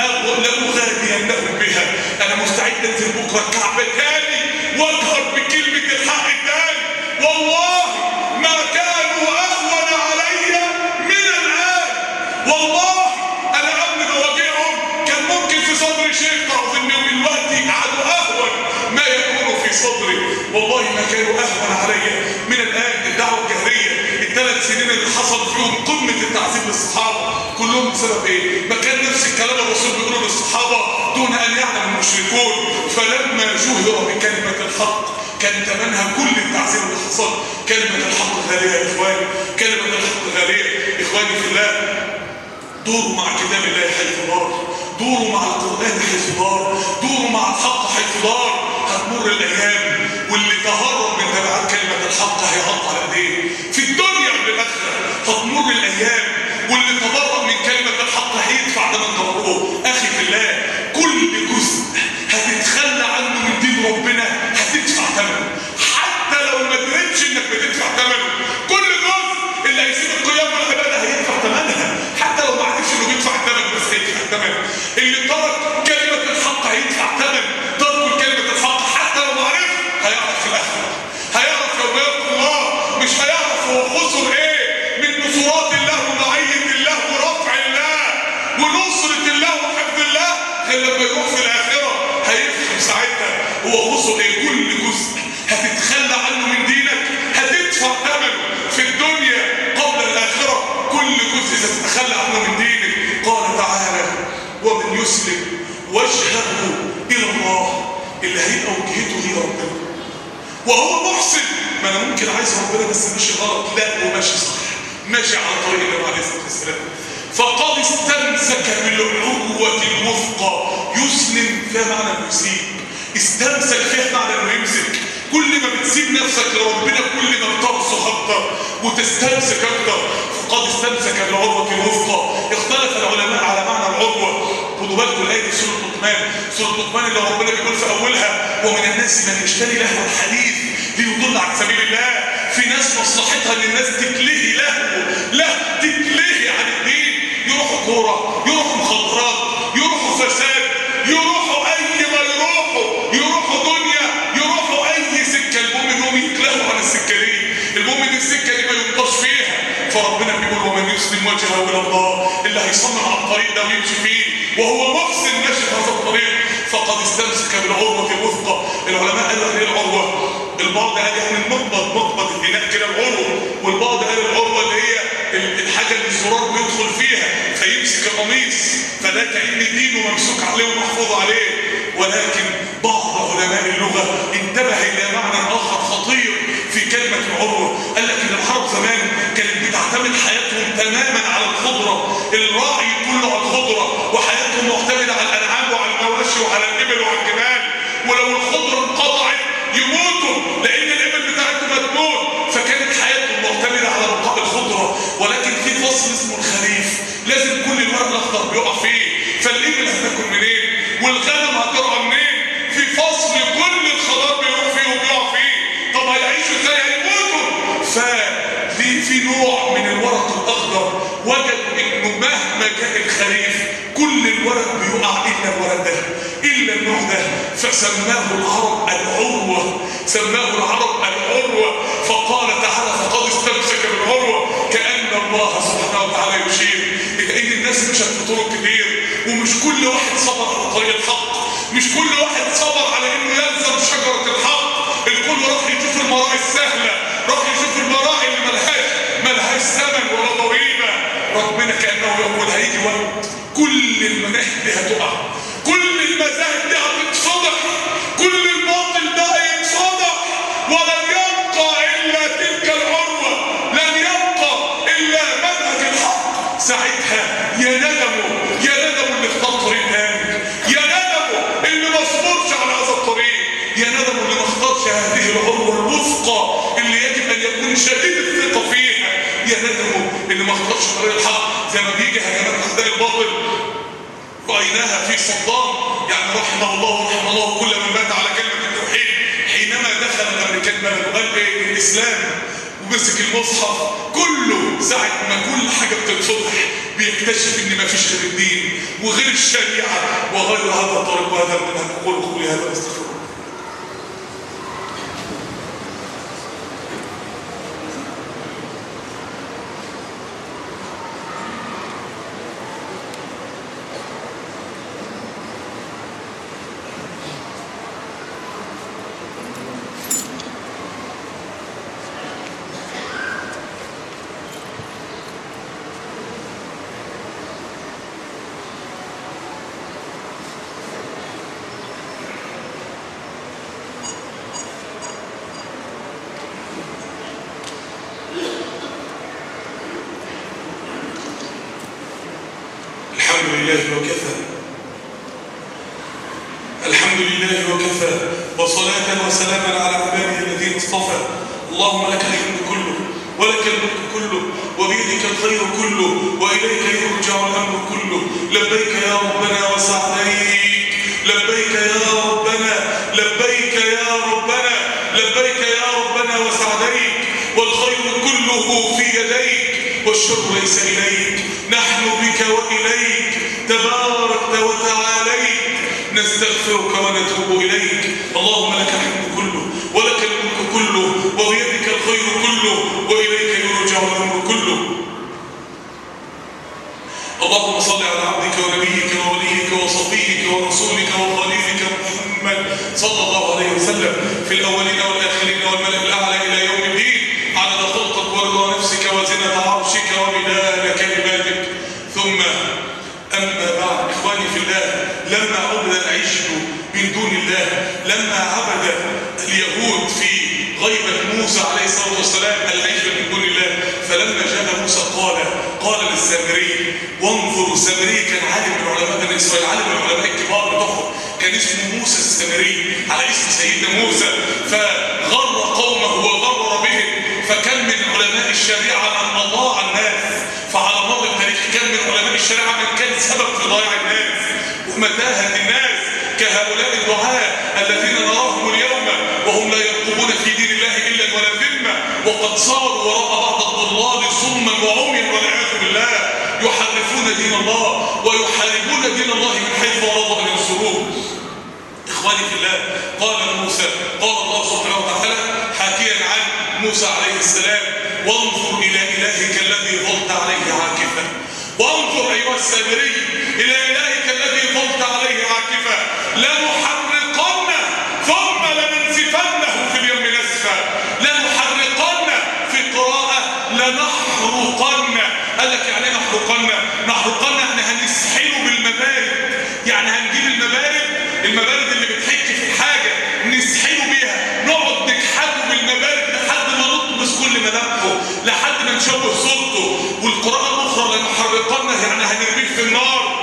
لأغادينهم بها انا مستعد انزل بكره الكعبه تاني واجهر بكلمه الحق تاني والله ما كانوا اهون علي من الان والله انا قبل مواجعهم كان ممكن في صدري شيء تعرف انهم دلوقتي قعدوا اهون ما يكون في صدري والله ما كانوا اهون علي من الان الدعوه الجهريه الثلاث سنين اللي حصل فيهم قمه التعذيب للصحابه كلهم بسبب ايه؟ ما كان نفس الكلام الرسول بيقوله للصحابه دون ان يعلم المشركون فلما جهر بكلمه الحق كان ثمنها كل التعذيب اللي حصل كلمه الحق غاليه يا اخواني كلمه الحق غاليه اخواني في الله دوروا مع كتاب الله حيث دار دوروا مع القرآن حيث دار دوروا مع الحق حيث دار هتمر الأيام واللي تهرب من تبعات كلمة الحق هيغطى على ايديه في الدنيا قبل الآخرة هتمر الأيام واللي تبرأ من كلمة الحق هيدفع ثمن تبرؤه أخي في الله كل جزء هتتخلى عنه من دين ربنا هتدفع ثمنه حتى لو ما دريتش انك بتدفع ثمنه كل جزء اللي هيسيب القيام والعباده هيدفع ثمنها حتى لو ما عرفش انه بيدفع الثمن بس هيدفع الثمن اللي ترك كلمه الحق هيدفع ثمن ترك كلمه الحق حتى لو ما عرف هيعرف في الاخره هيعرف يوم يلقى الله مش هيعرف هو خسر ايه من نصرات الله ومعيه الله ورفع الله ونصره الله وحفظ الله غير لما يروح في الاخره هيفهم ساعتها هو خسر ايه كل جزء هتتخلى عنه من دينك هتدفع ثمنه في الدنيا قبل الاخره كل جزء ستتخلى عنه من دينك قال تعالى ومن يسلم وجهه الى الله اللي هيبقى وجهته هي ربنا وهو محسن ما انا ممكن عايز ربنا بس ماشي غلط لا هو ماشي صح ماشي على طريق النبي عليه الصلاه والسلام فقد استمسك بالعروه الوثقى يسلم فيها معنى انه يسيب استمسك فيها معنى انه يمسك كل ما بتسيب نفسك لربنا كل ما بترسخ اكتر وتستمسك اكتر فقد استمسك بالعروه الوثقى اختلف العلماء على معنى العروه خدوا بالكم الايه دي سوره لقمان سوره لقمان اللي ربنا بيقول في اولها ومن الناس من يشتري لهو الحديث ليضل عن سبيل الله في ناس مصلحتها ان الناس تتلهي لهو لا تتلهي عن الدين يروحوا كوره يروحوا مخدرات يروحوا فساد يروحوا اي ما يروحوا يروحوا دنيا يروحوا اي سكه المهم انهم يتلهوا عن السكه دي المهم ان السكه دي ما ينطش فيها فربنا بيقول ومن يسلم وجهه الى الله اللي هيصمم على الطريق ده ويمشي فيه وهو محسن ماشي في هذا الطريق فقد استمسك بالعروه الوثقى العلماء قالوا ايه العروه البعض قال يعني المقبض مقبض الاناء كده العروه والبعض قال العروه اللي هي الحاجه اللي الزرار بيدخل فيها فيمسك القميص فده كان دينه ممسوك عليه ومحفوظ عليه ولكن بعض علماء اللغه انتبه الى معنى اخر خطير في كلمه العروه قال لك ان العرب زمان كانت بتعتمد حياتهم تماما على الخضره الراعي كله على الخضره وحياتهم معتمده على الانعام وعلى المواشي وعلى الابل وعلى الجمال ولو الخضره انقطعت يموتوا لان الابل بتاعتهم هتموت فكانت حياتهم معتمده على بقاء الخضره ولكن في فصل اسمه الخريف لازم كل الورق الاخضر بيقع فيه فالابل هتاكل منين والغنم هترعى منين في فصل كل الخضار بيروح فيه وبيقع فيه طب هيعيشوا ازاي هيموتوا فدي في نوع من الورق الاخضر وجدوا انه مهما جاء الخريف كل الورق بيقع الا الورق ده الا النوع ده فسماه العرب العروه سماه العرب العروه فقال تعالى فقد استمسك بالعروه كان الله سبحانه وتعالى يشير الى ان الناس مشت في طرق كتير ومش كل واحد صبر على طريق الحق مش كل واحد صبر على انه يلزم شجره الحق الكل راح يشوف المراعي السهله راح يشوف المراعي اللي ملهاش ملهاش ثمن ولا ضريبه ربنا كانه يقول هيجي وقت كل المناهج دي هتقع كل المذاهب دي هتتفضح كل الباطل ده هيتفضح ولن يبقى الا تلك العروه لن يبقى الا منهج الحق ساعتها يا ندموا يا ندموا اللي اختار طريق تاني يا ندموا اللي ما صبرش على هذا الطريق يا ندموا اللي ما اختارش هذه العروه الوثقى اللي يجب ان يكون شديد الثقه فيها يا ندموا اللي ما اختارش طريق الحق زي ما بيجي هجمات اعداء الباطل رايناها في صدام يعني رحمه الله ورحمه الله كل من مات على كلمه التوحيد حينما دخل الامريكان بلد وقال ايه الاسلام ومسك المصحف كله ساعة ما كل حاجة بتتفتح بيكتشف ان ما فيش غير الدين وغير الشريعة وغير هذا الطريق وهذا المنهج قول قولي هذا واستغفر الله الحمد لله وكفى لله وكفى وصلاة وسلاما على عباده الذين اصطفى اللهم لك الحمد كله ولك الملك كله وبيدك الخير كله وإليك يرجع الأمر كله لبيك يا ربنا وسعديك لبيك يا ربنا لبيك يا ربنا لبيك يا ربنا وسعديك والخير كله في يديك والشر ليس إليك نحن بك وإليك تباركت وتعاليت نستغفرك ونتوب إليك اللهم لك الحمد كله ولك الملك كله وبيدك الخير كله وإليك يرجع الأمر كله اللهم صل على عبدك ونبيك ووليك وصفيك ورسولك وخليلك محمد صلى الله عليه وسلم في الأولين والآخرين والملأ الأعلى إلى يوم الدين عدد خلقك ورضا نفسك وزنة عرشك ومداد كلماتك ثم أما بعد إخواني في الله لما عبد العجل من دون الله لما عبد اليهود في غيبة موسى عليه الصلاة والسلام العجل من دون الله فلما جاء موسى قال قال للسامري وانظر السامري كان عالم من علماء بني إسرائيل عالم من العلماء الكبار بتوعهم كان اسمه موسى السامري على اسم سيدنا موسى فغر قومه وغرر بهم فكان من علماء الشريعة من أضاع الناس فعلى مر التاريخ كان من علماء الشريعة من كان سبب في ضياع الناس ومتاهة الناس كهؤلاء الدعاة الذين نراهم اليوم وهم لا يرقبون في دين الله إلا ولا ذمة وقد صاروا وراء بعض الضلال صما وعميا والعياذ بالله يحرفون دين الله ويحاربون دين الله من حيث أرادوا أن ينصروه إخواني في الله قال موسى قال الله سبحانه وتعالى حكيا عن موسى عليه السلام وانظر إلى إلهك الذي ظلت عليه عاكفا وانظر أيها السامري إلى إلهك الذي ظلت عليه عاكفا لنحرقنه ثم لننسفنه في اليم نسفا لنحرقنه في قراءة لنحرقنه قال لك يعني ايه نحرقنه نحرقنه يعني هنسحله بالمبارد يعني هنجيب المبارد المبارد اللي بتحك في الحاجة نسحله بيها نقعد نكحده بالمبارد لحد ما نطمس كل ملامحه لحد ما نشوه صورته والقراءة الأخرى لنحرقنه يعني هنرميه في النار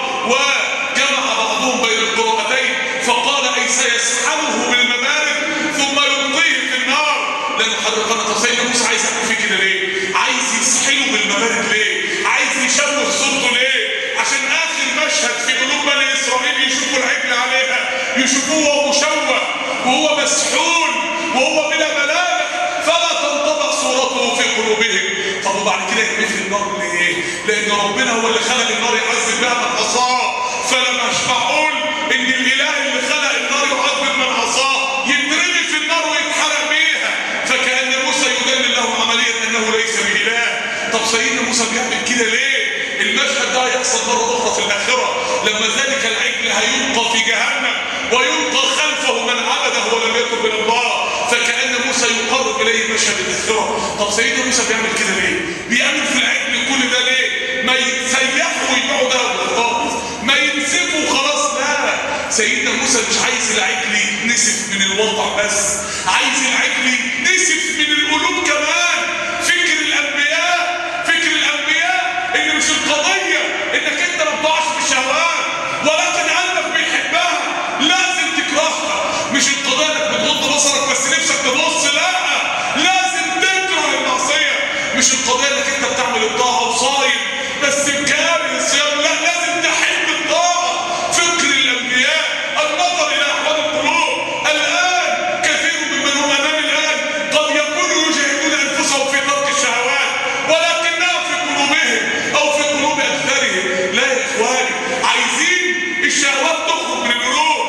وجمع بعضهم بين القراءتين فقال أي سيسحله بالمبارد ثم يلقيه في النار لنحرقنه طب سيدنا موسى عايز يعمل فيه كده ليه؟ عايز يسحله بالمبارد ليه؟ عايز يشوه صورته ليه؟ عشان آخر مشهد في قلوب بني إسرائيل يشوفوا العجل عليها يشوفوه وهو مشوه وهو مسحول وهو بلا ملامح فلا تنطبع صورته في قلوبهم طب وبعد كده يرميه في النار ليه؟ لأن ربنا هو اللي خلق النار يعذب بها من عصاه فلما معقول إن الإله اللي خلق النار يعذب من عصاه يترمي في النار ويتحرق بيها فكأن موسى يدلل لهم عمليا أنه ليس بإله طب سيدنا موسى بيعمل كده ليه؟ المشهد ده هيحصل مرة أخرى في الآخرة لما ذلك العجل هيلقى في جهنم ويلقى خلفه من عبده ولم يتب من الله فكأن موسى يقرب إليه مشهد الآخرة طب سيدنا موسى بيعمل كده ليه؟ بيعمل في العجل كل ده ليه؟ ما يتسيحوا ويبيعوا ده بالغلط ما ينسفوا خلاص لا سيدنا موسى مش عايز العجل يتنسف من الواقع بس عايز العجل يتنسف من القلوب كمان فكر الأنبياء فكر الأنبياء إن مش القضية إنك أنت ما بتقعش في الشهوات ولكن قلبك بيحبها لازم تكرهها مش القضية إنك بتغض بصرك بس نفسك تبص لا لازم تكره المعصية مش القضية إنك أنت بتعمل الطاعة وصايم بس بكامل الصيام لا لازم تحب الطاعة فكر الأنبياء النظر إلى أحوال القلوب الآن كثير ممن هم أمام الآن قد يكونوا يجاهدون أنفسهم في ترك الشهوات ولكنها في قلوبهم أو في قلوب أكثرهم لا يا إخواني عايزين الشهوات تخرج من القلوب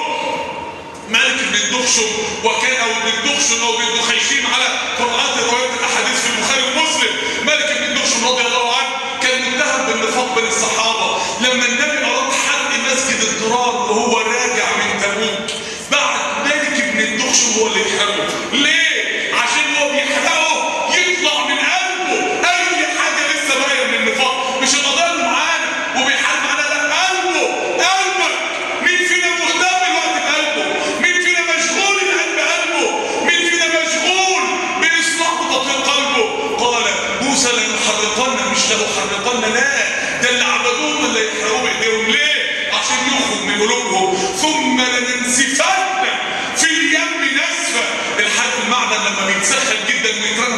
مالك بن دخشم وكان او بن دخشم او بن دخيشيم على قراءات روايات الاحاديث في البخاري ومسلم مالك بن دخشم رضي الله عنه كان متهم بالنفاق بين الصحابه لما النبي اراد حرق مسجد الضرار وهو راجع من تبوك بعد مالك بن دخشم هو اللي يحرقه ليه؟ عشان هو بيحرقه يطلع من قلبه اي حاجه لسه باقيه من النفاق مش القضيه اللي معانا وبيحارب معانا لا قلبه قلبك مين فينا مهتم الوقت بقلبه مين فينا مشغول القلب قلبه مين فينا مشغول باصلاح وتطهير قلبه قال موسى لنحرقن مش لنحرقن لا ده اللي عبدوهم اللي يحرقوا بايديهم ليه عشان يخرج من قلوبهم ثم لننسفن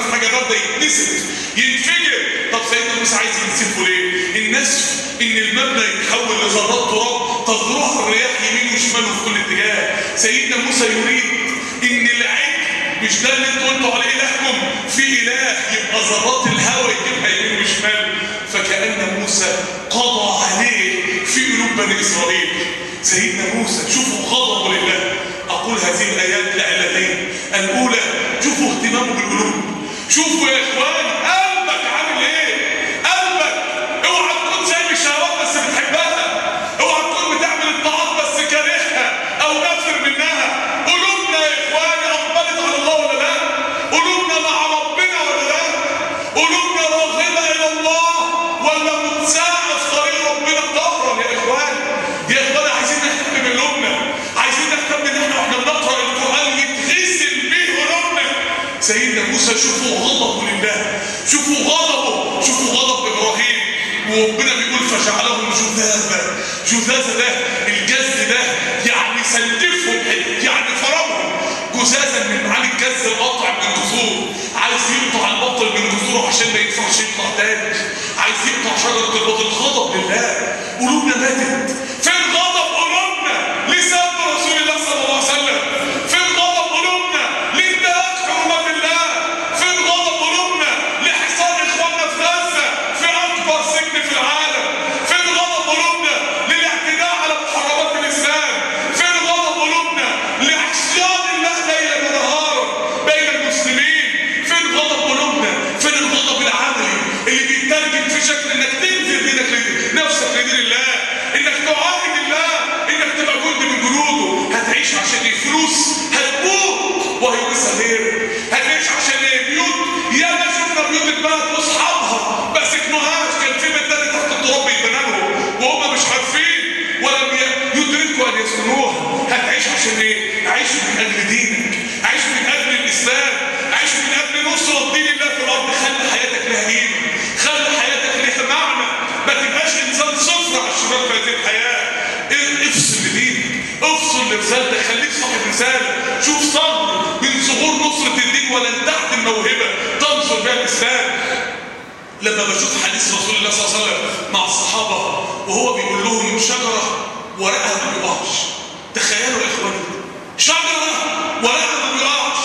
مثلا حاجه بارده يتنسف ينفجر طب سيدنا موسى عايز ينسفه ليه النسف ان المبنى يتحول لذرات تراب تذرها الرياح يمين وشمال وفي كل اتجاه سيدنا موسى يريد ان العجل مش ده اللي انتوا قلتوا عليه الهكم في اله يبقى ذرات الهواء يجيبها يمين وشمال فكأن موسى قضى عليه في قلوب بني اسرائيل سيدنا موسى شوفوا غضبه لله اقول هذه الايات لعلتين الاولى شوفوا اهتمامه بالقلوب شوفوا يا اخوان قلبك عامل ايه قلبك اوعى تكون سايب الشهوات بس بتحبها اوعى تكون بتعمل الطاعات بس كارهها او نافر منها قلوبنا يا اخواني اقبلت على الله ولا لا قلوبنا مع ربنا ولا لا قلوبنا راغبه الى الله ولا متساعه في طريق ربنا ظهرا يا اخوان يا اخوان عايزين نهتم بقلوبنا عايزين نهتم ان احنا واحنا بنقرا القران يتغسل بيه قلوبنا سيدنا موسى شوفوا غضبه لله شوفوا غضبه شوفوا غضب ابراهيم وربنا بيقول فجعلهم جذاذا جذاذا ده الجز ده يعني سلفهم يعني فرمهم جزازا من معاني الجز القطع من الجذور عايز يقطع البطل من جذوره عشان ما ينفعش يطلع تاني عايز يقطع شجره البطل غضب لله قلوبنا ماتت فين غضب قلوبنا لسان رسول الله صلى الله عليه وسلم فين غضب قلوبنا لانتهاك حرمات الله فين غضب قلوبنا لحصار اخواننا في غزه في اكبر سجن في العالم فين غضب قلوبنا للاعتداء على محرمات الاسلام فين غضب قلوبنا لعصيان الله ليلا ونهارا بين المسلمين فين غضب قلوبنا فين الغضب العملي اللي بيترجم في شكل انك تنزل دينك نفسك لدين الله انك تعاهد الله انك تبقى جند من جنوده هتعيش عشان ايه فلوس هتموت وهي لسه غير هتعيش عشان ايه بيوت يا ما شفنا بيوت اتبنت واصحابها ما سكنوهاش كان في بلدان تحت التراب بيتبنى لهم وهم مش عارفين ولم ي- يدركوا ان يسكنوها هتعيش عشان ايه عيش من اجل دينك عيش من اجل الاسلام عيش من اجل نصره دين الله في الارض خلي حياتك لها قيمه خلي حياتك لها معنى ما تبقاش انسان صفر على الشباب في هذه الحياه إيه- افصل لدينك افصل لرسالتك خليك صاحب رساله شوف صبر من ظهور نصره الدين ولن تحت الموهبه تنصر بها الاسلام لما بشوف حديث رسول الله صلى الله عليه وسلم مع الصحابه وهو بيقول لهم شجره ورقها ما بيقعش تخيلوا يا اخواني شجره ورقها ما بيقعش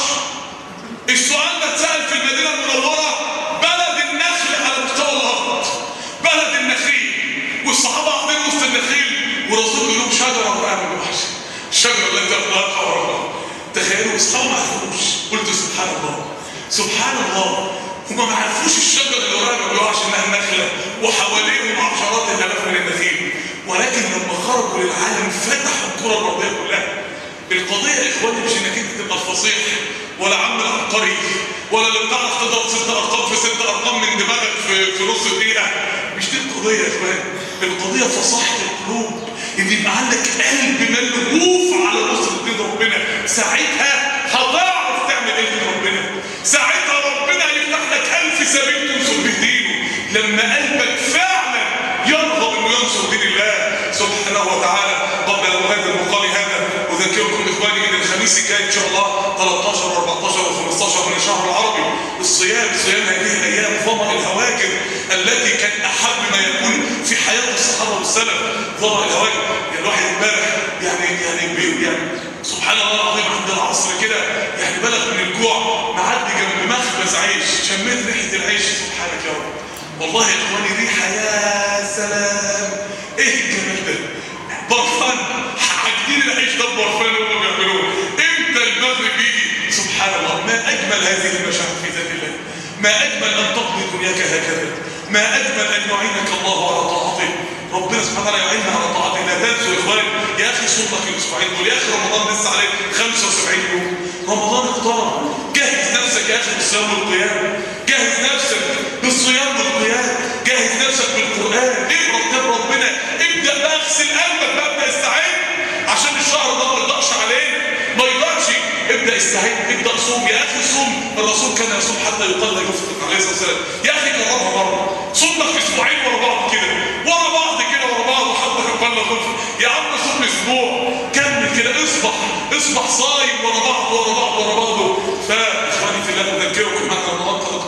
السؤال ده اتسال في المدينه المنوره بلد النخل على مستوى الارض بلد النخيل والصحابه قاعدين وسط النخيل ورسول بيقول لهم شجره ورقها ما بيقعش الشجره اللي انت بتقعها ورقها تخيلوا اصحابه ما عرفوش قلت سبحان الله سبحان الله هما ما عرفوش الشجر اللي وراها ما بيقعش انها نخله وحواليهم عشرات الالاف من النخيل ولكن لما خرجوا للعالم فتحوا الكره الارضيه كلها القضيه يا اخواني مش انك انت تبقى الفصيح ولا عم العبقري ولا اللي بتعرف تضرب ست ارقام في ست ارقام من دماغك في, في نص دقيقه مش دي القضيه يا اخوان القضيه فصاحه القلوب ان يبقى عندك قلب ملهوف على نصره دين ربنا ساعتها هتعرف تعمل ايه دين ربنا ساعتها ربنا هيفتح لك الف سبيل تنصر به دينه لما قلبك فعلا يرغب انه ينصر دين الله سبحانه وتعالى قبل ان اهاجر مقالي هذا اذكركم اخواني ان الخميس الجاي ان شاء الله 13 و14 و15 من الشهر العربي الصيام صيام هذه الايام ظما الهواجر التي كان احب ما يكون في حياه الصحابه والسلف ظما الهواجر يعني الواحد امبارح يعني يعني بي يعني سبحان الله العظيم عند العصر كده يعني بلغ من الجوع معدي جنب مخبز عيش شميت ريحه العيش سبحانك يا رب والله يا اخواني ريحه يا سلام ايه الجمال ده برفان عاجبين العيش ده برفان اللي هم بيعملوه امتى المغرب يجي سبحان الله ما اجمل هذه المشاعر في ذات الله ما اجمل ان تقضي دنياك هكذا ما اجمل ان يعينك الله على طاعته ربنا سبحانه وتعالى يعيننا على طاعته لا تنسوا يا اخواني يا اخي صوم لك الاسبوعين دول يا اخي رمضان لسه عليك 75 يوم رمضان اقترب جهز نفسك يا اخي بالصيام والقيام جهز نفسك بالصيام والقيام جهز نفسك بالقران اقرا كتاب ربنا ابدا بقى اغسل قلبك بقى ابدا استعد عشان الشهر ده ما يضيعش علينا ما يضيعش ابدا استعد ابدا صوم يا اخي صوم الرسول كان يصوم حتى يقال لا يفطر عليه الصلاه والسلام يا اخي جربها مره صوم لك اسبوعين ورا بعض كده ورا بعض كده ورا بعض حتى يقال لا تفطر يا عم صوم اسبوع كمل كده اصبح اصبح صايم ورا بعض ورا بعض ورا بعض فاخواني في الله اذكركم ان رمضان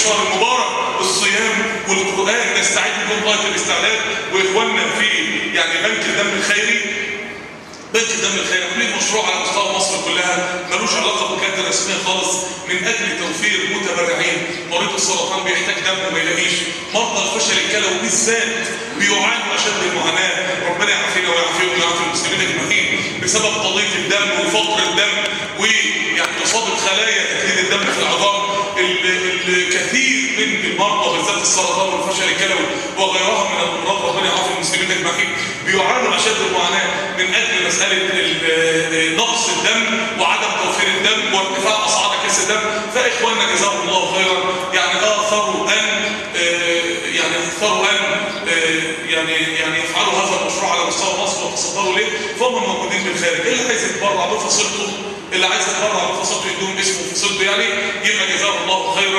الشهر المبارك الصيام والقرآن نستعد لكم غاية الاستعداد وإخواننا في يعني بنك الدم الخيري بنك الدم الخيري عاملين مشروع على مستوى مصر كلها ملوش علاقه بالكادر الرسميه خالص من اجل توفير متبرعين مريض السرطان بيحتاج دم وما يلاقيش مرضى الفشل الكلوي بالذات بيعانوا اشد المعاناه ربنا يعافينا ويعافيهم ويعافي المسلمين اجمعين بسبب قضيه الدم وفقر الدم ويعني اصابه خلايا تكليد الدم في العظام الكثير من المرضى بالذات السرطان والفشل الكلوي وغيرها من الامراض ربنا يعافي المسلمين اجمعين بيعانوا اشد المعاناه من اجل مساله نقص الدم وعدم توفير الدم وارتفاع اسعار كاس الدم فاخواننا جزاهم الله خيرا يعني اثروا ان يعني اثروا ان يعني يعني يفعلوا هذا المشروع على مستوى مصر وتصدروا ليه فهم موجودين بالخارج اللي عايز يتبرع بفصيلته اللي عايز يتبرع بفصيلته يدوم اسمه فصيلته يعني يبقى جزاه الله خيرا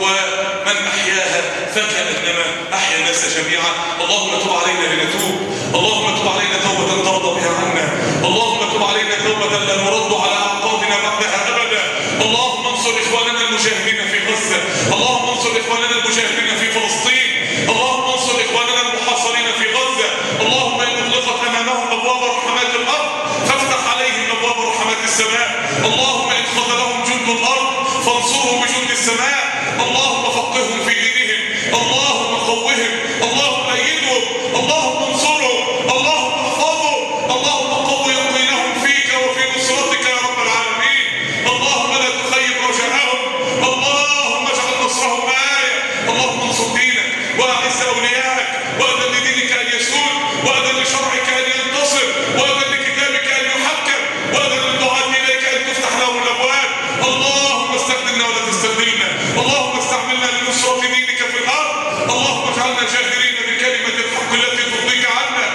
ومن احياها فكانما احيا الناس جميعا اللهم تب علينا لنتوب اللهم تب علينا توبه ترضى بها عنا اللهم تب علينا توبه لا نرد على اعقابنا بعدها ابدا اللهم انصر اخواننا المجاهدين في غزه اللهم انصر اخواننا المجاهدين في فلسطين اللهم انصر اخواننا المحاصرين في غزه اللهم ان اغلقت امامهم ابواب رحمات الارض فافتح عليهم ابواب رحمات السماء اللهم ان خذلهم جند الارض فانصرهم بجند السماء اللهم فقههم في دينهم اللهم قوهم اللهم ايدهم اللهم انصرهم اللهم احفظهم اللهم قو يقينهم فيك وفي نصرتك يا رب العالمين اللهم لا تخيب رجاءهم اللهم اجعل نصرهم آية اللهم انصر دينك واعز اوليائك واذن لدينك ان يسود واذن لشرعك ان ينتصر واذن لكتابك ان يحكم واذن للدعاة اليك ان تفتح لهم الابواب اللهم استخدمنا ولا تستخدمنا اللهم استعملنا لنصرة دينك في الارض اللهم اجعلنا جاهرين بكلمة الحق التي ترضيك عنا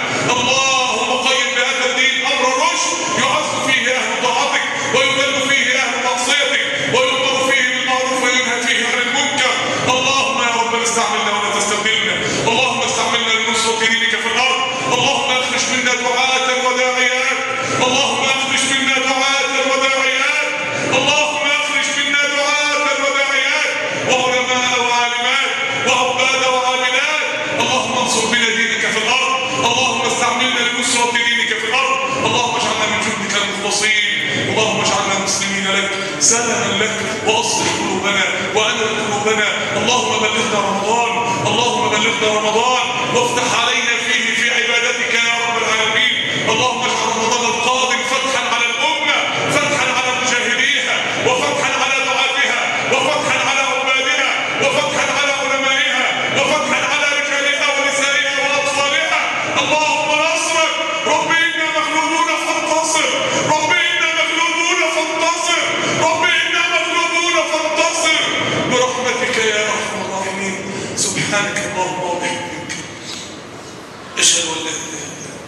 اللهم قيم بهذا الدين امر الرشد يعز فيه اهل طاعتك ويذل فيه اهل معصيتك ويؤمر فيه بالمعروف وينهى فيه عن المنكر اللهم يا رب استعملنا ولا تستبدلنا اللهم استعملنا لنصرة دينك في الارض اللهم اخرج منا دعاة وداعيات اللهم اخرج منا دعاة وداعيات اللهم اخرج منا دعاة وداعيات وعلماء وعالمات وعباد وعاملات اللهم انصر بنا دينك في الارض اللهم استعملنا لنصرة دينك في الارض اللهم اجعلنا من جندك المخلصين اللهم اجعلنا مسلمين لك سلما لك واصلح قلوبنا وانر قلوبنا اللهم بلغنا رمضان اللهم بلغنا رمضان وافتح علينا فيه في عبادتك يا رب العالمين اللهم اجعل رمضان القادم فتحا على الامه فتحا على مجاهديها وفتحا على دعاتها وفتحا على عبادها وفتحا على علمائها وفتحا على رجالها ونسائها واطفالها اللهم نصرك رب انا مغلوبون فانتصر رب انا مغلوبون فانتصر رب انا مغلوبون فانتصر برحمتك يا ارحم الراحمين سبحانك اللهم وبحمدك اشهد ان لا اله الا انت